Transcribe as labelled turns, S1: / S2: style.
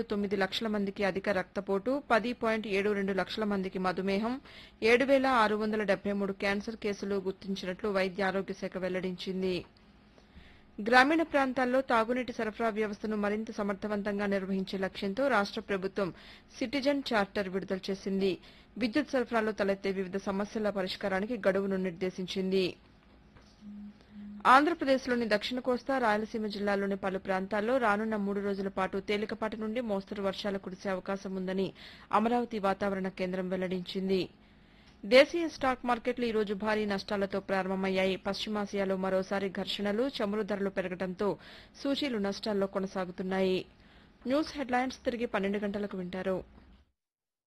S1: తొమ్మిది లక్షల మందికి అధిక రక్తపోటు పది పాయింట్ ఏడు రెండు లక్షల మందికి మధుమేహం ఏడు వేల ఆరు వందల డెబ్బై మూడు క్యాన్సర్ కేసులు గుర్తించినట్లు వైద్య ఆరోగ్య శాఖ వెల్లడించింది గ్రామీణ ప్రాంతాల్లో తాగునీటి సరఫరా వ్యవస్థను మరింత సమర్థవంతంగా నిర్వహించే లక్ష్యంతో రాష్ట ప్రభుత్వం సిటిజన్ చార్టర్ విడుదల చేసింది విద్యుత్ సరఫరాలో తలెత్తే వివిధ సమస్యల పరిష్కారానికి గడువును నిర్దేశించింది ఆంధ్రప్రదేశ్లోని దక్షిణ కోస్తా రాయలసీమ జిల్లాల్లోని పలు ప్రాంతాల్లో రానున్న మూడు రోజుల పాటు తేలికపాటి నుండి మోస్తరు వర్షాలు కురిసే అవకాశం ఉందని అమరావతి వాతావరణ కేంద్రం వెల్లడించింది దేశీయ స్టాక్ మార్కెట్లు ఈ రోజు భారీ నష్టాలతో ప్రారంభమయ్యాయి పశ్చిమాసియాలో మరోసారి ఘర్షణలు చమురు ధరలు పెరగడంతో సూచీలు నష్టాల్లో కొనసాగుతున్నాయి న్యూస్ హెడ్లైన్స్ తిరిగి పన్నెండు గంటలకు వింటారు